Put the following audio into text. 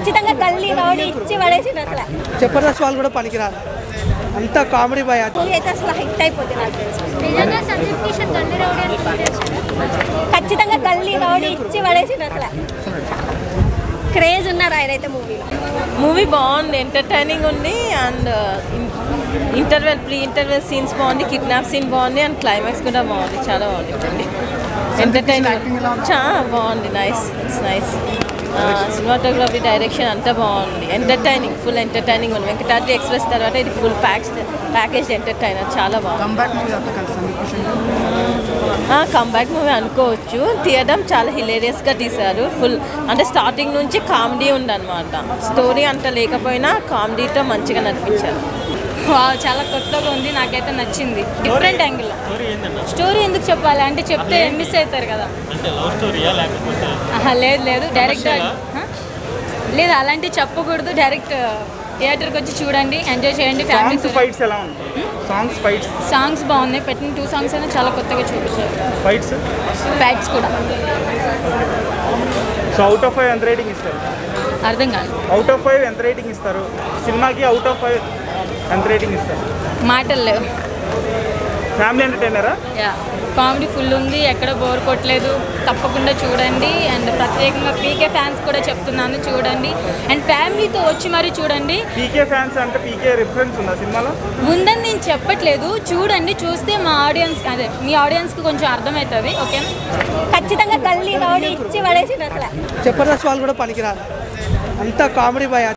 ఖచ్చితంగా గల్లీ రౌడీ ఇచ్చి పడేసిండు అసలు జబర్దస్త్ వాళ్ళు కూడా పనికిరారు అంత కామెడీ బాయ్ మూవీ అయితే అసలు హిట్ అయిపోతుంది నాకు తెలిసి నిజంగా సందీప్ కిషన్ గల్లీ రౌడీ అని ఫీల్ చేశాడు ఖచ్చితంగా గల్లీ రౌడీ ఇచ్చి పడేసిండు అసలు క్రేజ్ ఉన్నారు ఆయన అయితే మూవీలో మూవీ బాగుంది ఎంటర్టైనింగ్ ఉంది and interval pre interval scenes బాగుంది కిడ్నాప్ సీన్ బాగుంది అండ్ క్లైమాక్స్ కూడా బాగుంది చాలా బాగుంది ఎంటర్టైనింగ్ చాలా బాగుంది nice it's nice cinematography direction అంతా బాగుంది ఎంటర్టైనింగ్ ఫుల్ ఎంటర్టైనింగ్ ఉంది వెంకటాద్రి ఎక్స్ప్రెస్ తర్వాత ఇది ఫుల్ ప్యాక్స్ ప్యాకేజ్ ఎంటర్టైనర్ చాలా బాగుంది కంబ్యాక్ మూవీ అంతా కలిసి సందీప్ కిషన్ కంబ్యాక్ మూవీ అనుకోవచ్చు తీయడం చాలా హిలేరియస్గా తీశారు ఫుల్ అంటే స్టార్టింగ్ నుంచి కామెడీ ఉందన్నమాట స్టోరీ అంత లేకపోయినా కామెడీతో మంచిగా నడిపించారు వావ్ చాలా కొత్తగా ఉంది నాకైతే నచ్చింది డిఫరెంట్ యాంగిల్ స్టోరీ ఎందుకు చెప్పాలి అంటే చెప్తే మిస్ అవుతారు కదా ఆహా, లేదు లేదు డైరెక్ట్ ఆ? లేదు అలాంటివి చెప్పకూడదు డైరెక్ట్ థియేటర్కి వచ్చి చూడండి ఎంజాయ్ చేయండి ఫ్యామిలీ సాంగ్స్ ఫైట్స్ ఎలా ఉంటాయి సాంగ్స్ ఫైట్స్ సాంగ్స్ బాగున్నాయి పెట్టిన టూ సాంగ్స్ అయినా చాలా కొత్తగా చూపించారు ఫైట్స్ ఫ్యాక్ట్స్ కూడా సో అవుట్ ఆఫ్ ఫైవ్ ఎంత రేటింగ్ ఇస్తారు అర్థం కాదు అవుట్ ఆఫ్ ఫైవ్ ఎంత రేటింగ్ ఇస్తారు సినిమాకి అవుట్ ఆఫ్ ఫైవ్ ఎంత రేటింగ్ ఇస్తారు మాటలు లేవు ఫ్యామిలీ ఎంటర్టైనరా యా కామెడీ ఫుల్ ఉంది ఎక్కడ బోర్ కొట్టలేదు తప్పకుండా చూడండి అండ్ ప్రత్యేకంగా పీకే ఫ్యాన్స్ కూడా చెప్తున్నాను చూడండి అండ్ ఫ్యామిలీతో వచ్చి మరీ చూడండి పీకే ఫ్యాన్స్ అంటే పీకే రిఫరెన్స్ ఉందా సినిమాలో ఉందని నేను చెప్పట్లేదు చూడండి చూస్తే మా ఆడియన్స్ అదే మీ ఆడియన్స్కి కొంచెం అర్థమవుతుంది ఓకేనా ఖచ్చితంగా గల్లీ రౌడీ ఇచ్చి పడేసిండు అసలు జబర్దస్త్ వాళ్ళు కూడా పనికిరారు అంత కామెడీ బాయ్